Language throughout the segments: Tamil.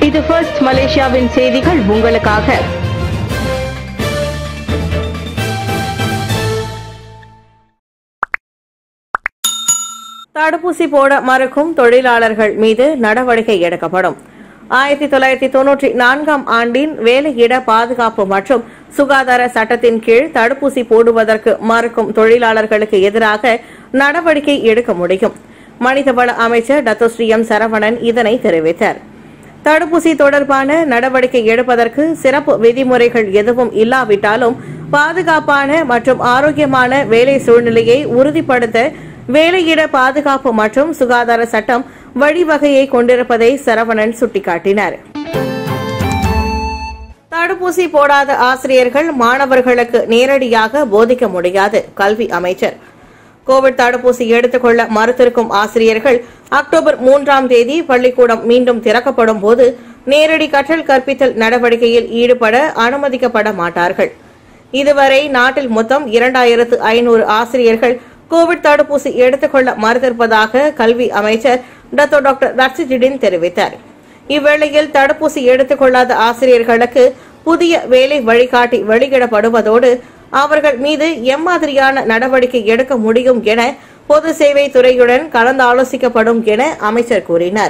இது ஃபர்ஸ்ட் மலேசியாவின் செய்திகள் உங்களுக்காக தடுப்பூசி போட மறுக்கும் தொழிலாளர்கள் மீது நடவடிக்கை எடுக்கப்படும் ஆயிரத்தி தொள்ளாயிரத்தி தொன்னூற்றி நான்காம் ஆண்டின் வேலையிட பாதுகாப்பு மற்றும் சுகாதார சட்டத்தின் கீழ் தடுப்பூசி போடுவதற்கு மறுக்கும் தொழிலாளர்களுக்கு எதிராக நடவடிக்கை எடுக்க முடியும் மனிதவள அமைச்சர் டத்தோஸ்ரீ எம் சரவணன் இதனை தெரிவித்தார் தடுப்பூசி தொடர்பான நடவடிக்கை எடுப்பதற்கு சிறப்பு விதிமுறைகள் எதுவும் இல்லாவிட்டாலும் பாதுகாப்பான மற்றும் ஆரோக்கியமான வேலை சூழ்நிலையை உறுதிப்படுத்த வேலையிட பாதுகாப்பு மற்றும் சுகாதார சட்டம் வழிவகையை கொண்டிருப்பதை சரவணன் சுட்டிக்காட்டினார் தடுப்பூசி போடாத ஆசிரியர்கள் மாணவர்களுக்கு நேரடியாக போதிக்க முடியாது கல்வி அமைச்சர் கோவிட் தடுப்பூசி எடுத்துக்கொள்ள மறுத்திருக்கும் ஆசிரியர்கள் அக்டோபர் மூன்றாம் தேதி பள்ளிக்கூடம் மீண்டும் திறக்கப்படும் போது நேரடி கற்றல் கற்பித்தல் நடவடிக்கையில் ஈடுபட அனுமதிக்கப்பட மாட்டார்கள் இதுவரை நாட்டில் மொத்தம் இரண்டாயிரத்து ஐநூறு ஆசிரியர்கள் கோவிட் தடுப்பூசி எடுத்துக்கொள்ள மறுத்திருப்பதாக கல்வி அமைச்சர் டத்தோ டாக்டர் ரட்சிஜிடின் தெரிவித்தார் இவ்வேளையில் தடுப்பூசி எடுத்துக்கொள்ளாத ஆசிரியர்களுக்கு புதிய வேலை வழிகாட்டி வெளியிடப்படுவதோடு அவர்கள் மீது எம்மாதிரியான நடவடிக்கை எடுக்க முடியும் என பொது சேவை துறையுடன் கலந்தாலோசிக்கப்படும் என அமைச்சர் கூறினார்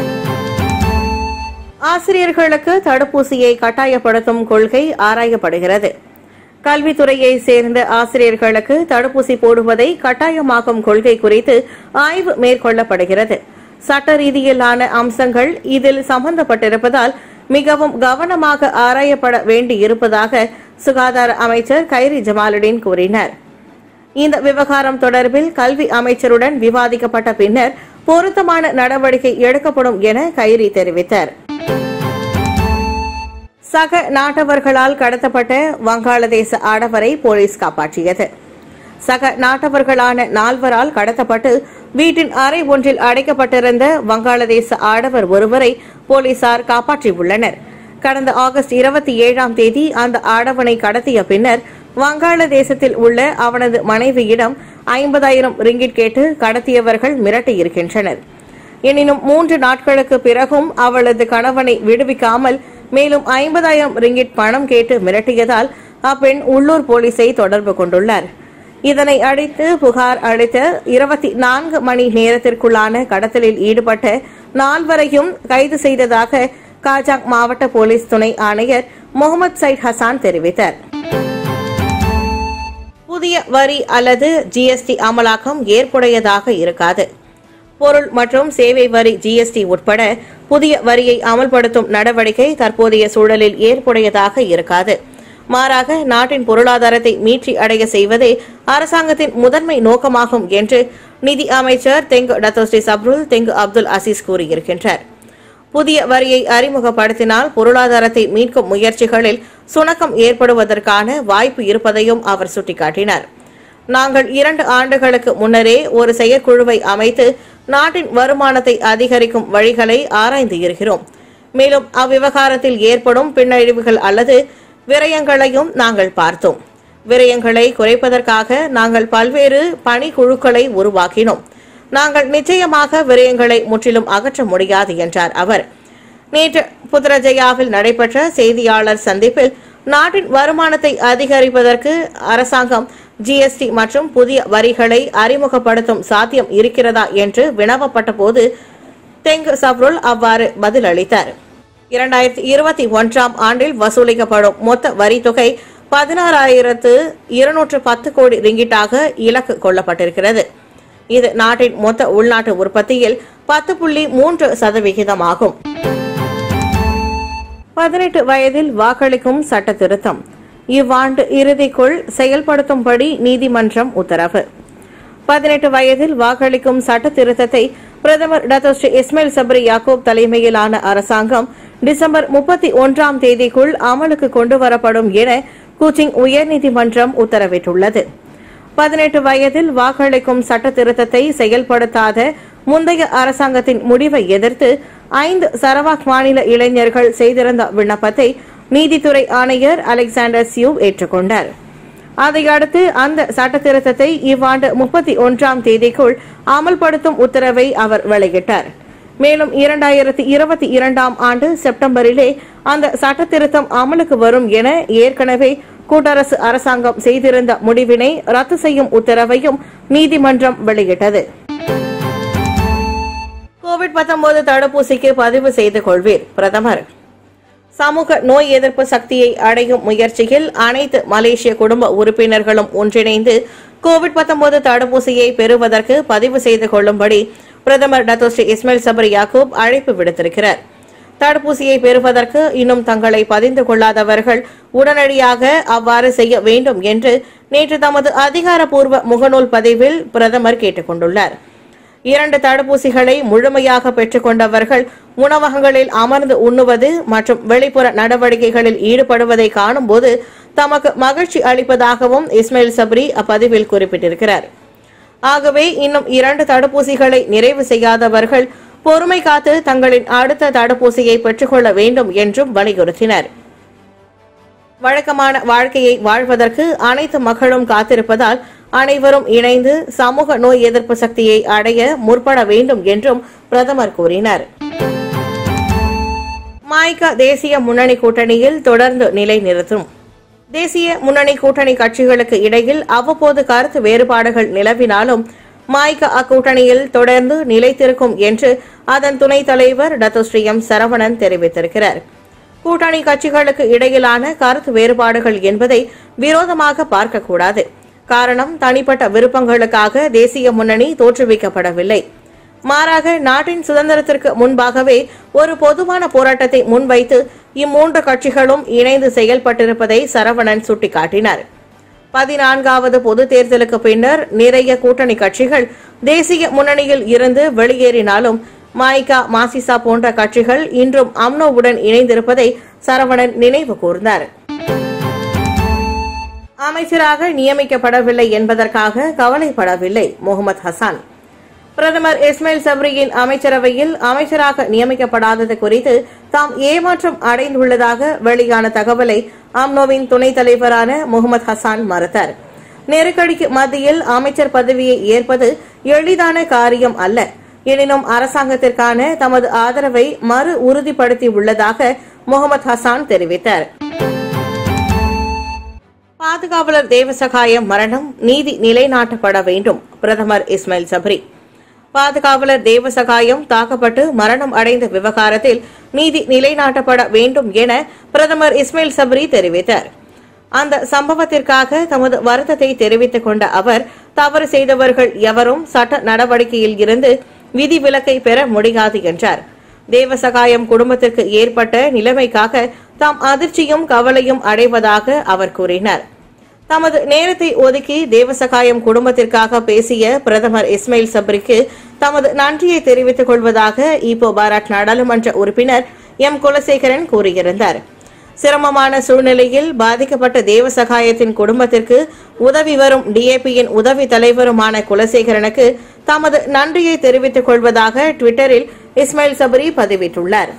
ஆசிரியர்களுக்கு தடுப்பூசியை கட்டாயப்படுத்தும் கொள்கை ஆராயப்படுகிறது கல்வித்துறையை சேர்ந்த ஆசிரியர்களுக்கு தடுப்பூசி போடுவதை கட்டாயமாக்கும் கொள்கை குறித்து ஆய்வு மேற்கொள்ளப்படுகிறது சட்ட ரீதியிலான அம்சங்கள் இதில் சம்பந்தப்பட்டிருப்பதால் மிகவும் கவனமாக ஆராயப்பட வேண்டியிருப்பதாக சுகாதார அமைச்சர் கைரி ஜமாலுடீன் கூறினார் இந்த விவகாரம் தொடர்பில் கல்வி அமைச்சருடன் விவாதிக்கப்பட்ட பின்னர் பொருத்தமான நடவடிக்கை எடுக்கப்படும் என கைரி தெரிவித்தார் சக நாட்டவர்களால் கடத்தப்பட்ட வங்காளதேச ஆடவரை போலீஸ் காப்பாற்றியது சக நாட்டவர்களான நால்வரால் கடத்தப்பட்டு வீட்டின் அறை ஒன்றில் அடைக்கப்பட்டிருந்த வங்காளதேச ஆடவர் ஒருவரை போலீசார் காப்பாற்றியுள்ளனர் கடந்த ஆகஸ்ட் இருபத்தி ஏழாம் தேதி அந்த ஆடவனை கடத்திய பின்னர் வங்காளதேசத்தில் உள்ள அவனது மனைவியிடம் ஐம்பதாயிரம் ரிங்கிட் கேட்டு கடத்தியவர்கள் மிரட்டியிருக்கின்றனர் எனினும் மூன்று நாட்களுக்கு பிறகும் அவளது கணவனை விடுவிக்காமல் மேலும் ஐம்பதாயிரம் ரிங்கிட் பணம் கேட்டு மிரட்டியதால் அப்பெண் உள்ளூர் போலீசை தொடர்பு கொண்டுள்ளார் இதனை அடித்து புகார் அளித்த இருபத்தி நான்கு மணி நேரத்திற்குள்ளான கடத்தலில் ஈடுபட்ட நால்வரையும் கைது செய்ததாக காஜாங் மாவட்ட போலீஸ் துணை ஆணையர் முகமது சைட் ஹசான் தெரிவித்தார் புதிய வரி அல்லது ஜிஎஸ்டி அமலாக்கம் ஏற்புடையதாக இருக்காது பொருள் மற்றும் சேவை வரி ஜிஎஸ்டி உட்பட புதிய வரியை அமல்படுத்தும் நடவடிக்கை தற்போதைய சூழலில் ஏற்புடையதாக இருக்காது மாறாக நாட்டின் பொருளாதாரத்தை மீட்சி அடைய செய்வதே அரசாங்கத்தின் முதன்மை நோக்கமாகும் என்று நிதி அமைச்சர் Tengku Datuk Seri Zafrul Tengku Abdul Aziz கூறியிருக்கின்றார் புதிய வரியை அறிமுகப்படுத்தினால் பொருளாதாரத்தை மீட்கும் முயற்சிகளில் சுணக்கம் ஏற்படுவதற்கான வாய்ப்பு இருப்பதையும் அவர் சுட்டிக்காட்டினார் நாங்கள் இரண்டு ஆண்டுகளுக்கு முன்னரே ஒரு செயற்குழுவை அமைத்து நாட்டின் வருமானத்தை அதிகரிக்கும் வழிகளை ஆராய்ந்து இருக்கிறோம் மேலும் அவ்விவகாரத்தில் ஏற்படும் பின்னழிவுகள் அல்லது விரயங்களையும் நாங்கள் பார்த்தோம் விரயங்களை குறைப்பதற்காக நாங்கள் பல்வேறு பணிக்குழுக்களை உருவாக்கினோம் நாங்கள் நிச்சயமாக விரயங்களை முற்றிலும் அகற்ற முடியாது என்றார் அவர் நேற்று புத்ரஜயாவில் நடைபெற்ற செய்தியாளர் சந்திப்பில் நாட்டின் வருமானத்தை அதிகரிப்பதற்கு அரசாங்கம் ஜிஎஸ்டி மற்றும் புதிய வரிகளை அறிமுகப்படுத்தும் சாத்தியம் இருக்கிறதா என்று வினவப்பட்ட போது தெங்கு சப்ருல் அவ்வாறு பதிலளித்தார் இரண்டாயிரத்தி இருபத்தி ஒன்றாம் ஆண்டில் வசூலிக்கப்படும் மொத்த வரி தொகை பதினாறாயிரத்து இருநூற்று பத்து கோடி ரிங்கிட்டாக இலக்கு கொள்ளப்பட்டிருக்கிறது இது நாட்டின் மொத்த உள்நாட்டு உற்பத்தியில் பத்து புள்ளி மூன்று சதவிகிதமாகும் பதினெட்டு வயதில் வாக்களிக்கும் சட்ட திருத்தம் இவ்வாண்டு இறுதிக்குள் செயல்படுத்தும்படி நீதிமன்றம் உத்தரவு பதினெட்டு வயதில் வாக்களிக்கும் சட்ட திருத்தத்தை பிரதமர் டத்தோஸ்ரீ இஸ்மாயில் சப்ரி யாக்கூப் தலைமையிலான அரசாங்கம் டிசம்பர் முப்பத்தி ஒன்றாம் தேதிக்குள் அமலுக்கு கொண்டு வரப்படும் என கூச்சிங் உயர்நீதிமன்றம் உத்தரவிட்டுள்ளது பதினெட்டு வயதில் வாக்களிக்கும் சட்ட திருத்தத்தை செயல்படுத்தாத முந்தைய அரசாங்கத்தின் முடிவை எதிர்த்து ஐந்து சரவாக் மாநில இளைஞர்கள் செய்திருந்த விண்ணப்பத்தை நீதித்துறை ஆணையர் அலெக்சாண்டர் சியூ ஏற்றுக்கொண்டார் அதையடுத்து அந்த சட்ட திருத்தத்தை இவ்வாண்டு முப்பத்தி ஒன்றாம் தேதிக்குள் அமல்படுத்தும் உத்தரவை அவர் வெளியிட்டார் மேலும் இரண்டாயிரத்தி இருபத்தி இரண்டாம் ஆண்டு செப்டம்பரிலே அந்த சட்ட திருத்தம் அமலுக்கு வரும் என ஏற்கனவே கூட்டரசு அரசாங்கம் செய்திருந்த முடிவினை ரத்து செய்யும் உத்தரவையும் நீதிமன்றம் வெளியிட்டது கோவிட் 19 தடுப்பூசிக்கு பதிவு செய்து கொள்வீர் பிரதமர் சமூக நோய் எதிர்ப்பு சக்தியை அடையும் முயற்சியில் அனைத்து மலேசிய குடும்ப உறுப்பினர்களும் ஒன்றிணைந்து கோவிட் 19 தடுப்பூசியை பெறுவதற்கு பதிவு செய்து கொள்ளும்படி பிரதமர் டத்தோஸ்ரீ இஸ்மாயில் சபரி யாக்கூப் அழைப்பு விடுத்திருக்கிறார் தடுப்பூசியை பெறுவதற்கு இன்னும் தங்களை பதிந்து கொள்ளாதவர்கள் உடனடியாக அவ்வாறு செய்ய வேண்டும் என்று நேற்று தமது அதிகாரப்பூர்வ முகநூல் பதிவில் பிரதமர் கேட்டுக் கொண்டுள்ளார் இரண்டு தடுப்பூசிகளை முழுமையாக பெற்றுக் கொண்டவர்கள் உணவகங்களில் அமர்ந்து உண்ணுவது மற்றும் வெளிப்புற நடவடிக்கைகளில் ஈடுபடுவதை காணும்போது தமக்கு மகிழ்ச்சி அளிப்பதாகவும் இஸ்மாயில் சப்ரி அப்பதிவில் குறிப்பிட்டிருக்கிறார் ஆகவே இன்னும் இரண்டு தடுப்பூசிகளை நிறைவு செய்யாதவர்கள் பொறுமை காத்து தங்களின் அடுத்த தடுப்பூசியை பெற்றுக்கொள்ள வேண்டும் என்றும் வலியுறுத்தினர் வழக்கமான வாழ்க்கையை வாழ்வதற்கு அனைத்து மக்களும் காத்திருப்பதால் அனைவரும் இணைந்து சமூக நோய் எதிர்ப்பு சக்தியை அடைய முற்பட வேண்டும் என்றும் பிரதமர் கூறினார் மாய்கா தேசிய முன்னணி கூட்டணியில் தொடர்ந்து நிலை நிறுத்தும் தேசிய முன்னணி கூட்டணி கட்சிகளுக்கு இடையில் அவ்வப்போது கருத்து வேறுபாடுகள் நிலவினாலும் மாய்கா அக்கூட்டணியில் தொடர்ந்து நிலைத்திருக்கும் என்று அதன் துணைத் தலைவர் டத்தோஸ்ரீ எம் சரவணன் தெரிவித்திருக்கிறார் கூட்டணி கட்சிகளுக்கு இடையிலான கருத்து வேறுபாடுகள் என்பதை விரோதமாக பார்க்கக்கூடாது காரணம் தனிப்பட்ட விருப்பங்களுக்காக தேசிய முன்னணி தோற்றுவிக்கப்படவில்லை மாறாக நாட்டின் சுதந்திரத்திற்கு முன்பாகவே ஒரு பொதுவான போராட்டத்தை முன்வைத்து இம்மூன்று கட்சிகளும் இணைந்து செயல்பட்டிருப்பதை சரவணன் சுட்டிக்காட்டினார் பதினான்காவது பொது தேர்தலுக்கு பின்னர் நிறைய கூட்டணி கட்சிகள் தேசிய முன்னணியில் இருந்து வெளியேறினாலும் மாய்கா மாசிசா போன்ற கட்சிகள் இன்றும் அம்னோவுடன் இணைந்திருப்பதை சரவணன் நினைவு கூர்ந்தார் அமைச்சராக நியமிக்கப்படவில்லை என்பதற்காக கவலைப்படவில்லை முகமது ஹசான் பிரதமர் இஸ்மாயில் சப்ரியின் அமைச்சரவையில் அமைச்சராக நியமிக்கப்படாதது குறித்து தாம் ஏமாற்றம் அடைந்துள்ளதாக வெளியான தகவலை அம்னோவின் துணைத் தலைவரான முகமது ஹசான் மறுத்தார் நெருக்கடிக்கு மத்தியில் அமைச்சர் பதவியை ஏற்பது எளிதான காரியம் அல்ல எனினும் அரசாங்கத்திற்கான தமது ஆதரவை மறு உறுதிப்படுத்தி உள்ளதாக முகமது ஹசான் தெரிவித்தார் பாதுகாவலர் தேவசகாயம் மரணம் நீதி நிலைநாட்டப்பட வேண்டும் பிரதமர் இஸ்மாயில் சப்ரி பாதுகாவலர் தேவசகாயம் தாக்கப்பட்டு மரணம் அடைந்த விவகாரத்தில் நீதி நிலைநாட்டப்பட வேண்டும் என பிரதமர் இஸ்மாயில் சப்ரி தெரிவித்தார் அந்த சம்பவத்திற்காக தமது வருத்தத்தை தெரிவித்துக் கொண்ட அவர் தவறு செய்தவர்கள் எவரும் சட்ட நடவடிக்கையில் இருந்து விதிவிலக்கை பெற முடியாது என்றார் தேவசகாயம் குடும்பத்திற்கு ஏற்பட்ட நிலைமைக்காக தாம் அதிர்ச்சியும் கவலையும் அடைவதாக அவர் கூறினார் தமது நேரத்தை ஒதுக்கி தேவசகாயம் குடும்பத்திற்காக பேசிய பிரதமர் இஸ்மாயில் சப்ரிக்கு தமது நன்றியை தெரிவித்துக் கொள்வதாக ஈப்போ பாராட் நாடாளுமன்ற உறுப்பினர் எம் குலசேகரன் கூறியிருந்தார் சிரமமான சூழ்நிலையில் பாதிக்கப்பட்ட தேவசகாயத்தின் குடும்பத்திற்கு உதவி வரும் டிஏபியின் உதவி தலைவருமான குலசேகரனுக்கு தமது நன்றியை தெரிவித்துக் கொள்வதாக டுவிட்டரில் இஸ்மாயில் சபரி பதிவிட்டுள்ளார்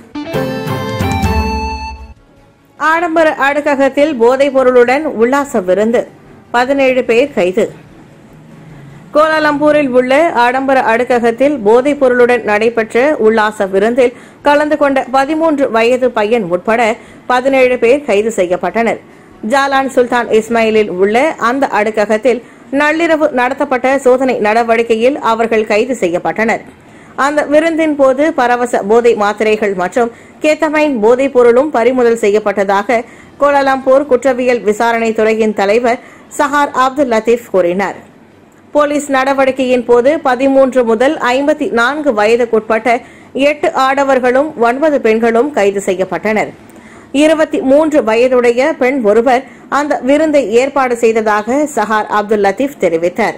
ஆடம்பர அடுக்ககத்தில் போதைப் பொருளுடன் உல்லாச விருந்து பதினேழு பேர் கைது கோலாலம்பூரில் உள்ள ஆடம்பர அடுக்ககத்தில் போதைப் பொருளுடன் நடைபெற்ற உல்லாச விருந்தில் கலந்து கொண்ட பதிமூன்று வயது பையன் உட்பட பதினேழு பேர் கைது செய்யப்பட்டனர் ஜாலான் சுல்தான் இஸ்மாயிலில் உள்ள அந்த அடுக்ககத்தில் நள்ளிரவு நடத்தப்பட்ட சோதனை நடவடிக்கையில் அவர்கள் கைது செய்யப்பட்டனர் அந்த விருந்தின் போது பரவச போதை மாத்திரைகள் மற்றும் கேத்தமைன் போதைப் பொருளும் பறிமுதல் செய்யப்பட்டதாக கோலாலம்பூர் குற்றவியல் விசாரணை துறையின் தலைவர் சஹார் அப்துல் லத்தீப் கூறினார் போலீஸ் நடவடிக்கையின் போது பதிமூன்று முதல் ஐம்பத்தி நான்கு வயதுக்குட்பட்ட எட்டு ஆடவர்களும் ஒன்பது பெண்களும் கைது செய்யப்பட்டனர் இருபத்தி மூன்று வயதுடைய பெண் ஒருவர் அந்த விருந்தை ஏற்பாடு செய்ததாக சஹார் அப்துல் லத்தீப் தெரிவித்தார்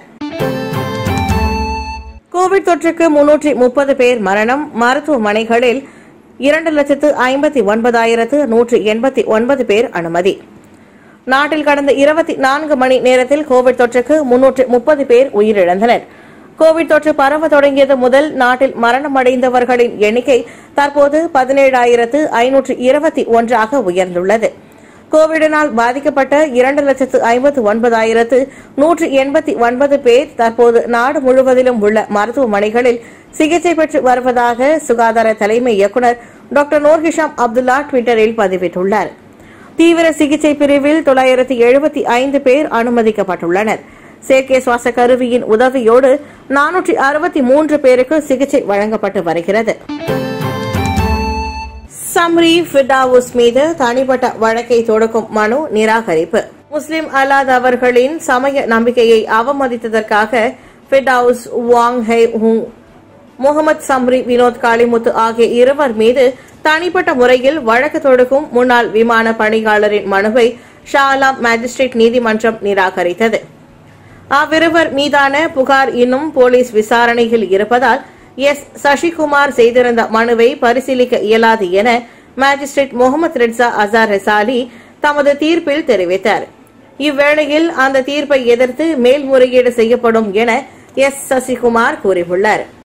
கோவிட் தொற்றுக்கு முன்னூற்றி முப்பது பேர் மரணம் மருத்துவமனைகளில் இரண்டு லட்சத்து ஐம்பத்தி ஒன்பதாயிரத்து நூற்று எண்பத்தி ஒன்பது பேர் அனுமதி நாட்டில் கடந்த இருபத்தி நான்கு மணி நேரத்தில் கோவிட் தொற்றுக்கு முன்னூற்று முப்பது பேர் உயிரிழந்தனர் கோவிட் தொற்று பரவ தொடங்கியது முதல் நாட்டில் மரணமடைந்தவர்களின் எண்ணிக்கை தற்போது பதினேழாயிரத்து ஐநூற்று இருபத்தி ஒன்றாக உயர்ந்துள்ளது கோவிடினால் பாதிக்கப்பட்ட இரண்டு லட்சத்து ஐம்பத்து ஒன்பதாயிரத்து நூற்று எண்பத்தி ஒன்பது பேர் தற்போது நாடு முழுவதிலும் உள்ள மருத்துவமனைகளில் சிகிச்சை பெற்று வருவதாக சுகாதார தலைமை இயக்குநர் டாக்டர் நூர்ஹிஷாம் அப்துல்லா டுவிட்டரில் பதிவிட்டுள்ளார் தீவிர சிகிச்சை பிரிவில் தொள்ளாயிரத்தி எழுபத்தி ஐந்து பேர் அனுமதிக்கப்பட்டுள்ளனர் செயற்கை சுவாச கருவியின் உதவியோடு நானூற்றி அறுபத்தி மூன்று பேருக்கு சிகிச்சை வழங்கப்பட்டு வருகிறது சம்ரி ஃபிர்டாவுஸ் மீது தனிப்பட்ட வழக்கை தொடுக்கும் மனு நிராகரிப்பு முஸ்லிம் அல்லாதவர்களின் சமய நம்பிக்கையை அவமதித்ததற்காக Firdaus Wong Wai Hung Muhammad Zamri Vinod Kalimuthu ஆகிய இருவர் மீது தனிப்பட்ட முறையில் வழக்கு தொடுக்கும் முன்னாள் விமான பணியாளரின் மனுவை ஷாலாம் மேஜிஸ்ட்ரேட் நீதிமன்றம் நிராகரித்தது அவ்விருவர் மீதான புகார் இன்னும் போலீஸ் விசாரணையில் இருப்பதால் எஸ் சசிகுமார் செய்திருந்த மனுவை பரிசீலிக்க இயலாது என magistrate Mohamad Redza Azhar Rezali தமது தீர்ப்பில் தெரிவித்தார் இவ்வேளையில் அந்த தீர்ப்பை எதிர்த்து மேல்முறையீடு செய்யப்படும் என எஸ் சசிகுமார் கூறியுள்ளார்